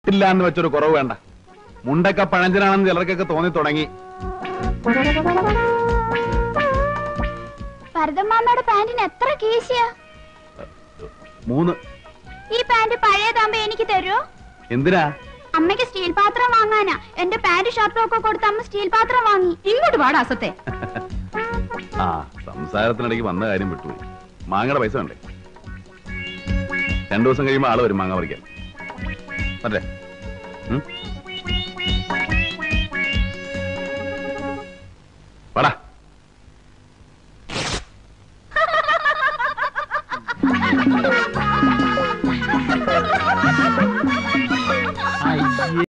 ഇല്ല എന്ന് വെച്ചൊരു കുറവ് വേണ്ട മുണ്ടൊക്കെ പഴഞ്ചനാണെന്ന് ചിലർക്കൊക്കെ തോന്നി തുടങ്ങി ഭരതമ്മാമ്മയുടെ പാന്റിന് എത്ര കീശയാ മൂന്ന് ഈ പാന്റ് പഴയതാകുമ്പോ എനിക്ക് തരുമോ എന്തിനാ അമ്മയ്ക്ക് സ്റ്റീൽ പാത്രം വാങ്ങാനാ എന്റെ പാന്റ് ഷർട്ടും ഒക്കെ കൊടുത്ത് അമ്മ സ്റ്റീൽ പാത്രം വാങ്ങി ഇങ്ങോട്ട് പാടാ അസത്തെ ആ സംസാരത്തിനിടയ്ക്ക് വന്ന കാര്യം വിട്ടുപോയി മാങ്ങയുടെ പൈസ വേണ്ടേ രണ്ടു ദിവസം കഴിയുമ്പോൾ ആള് വരും മാങ്ങ പറിക്കാൻ അല്ലേ ഉം? വാടാ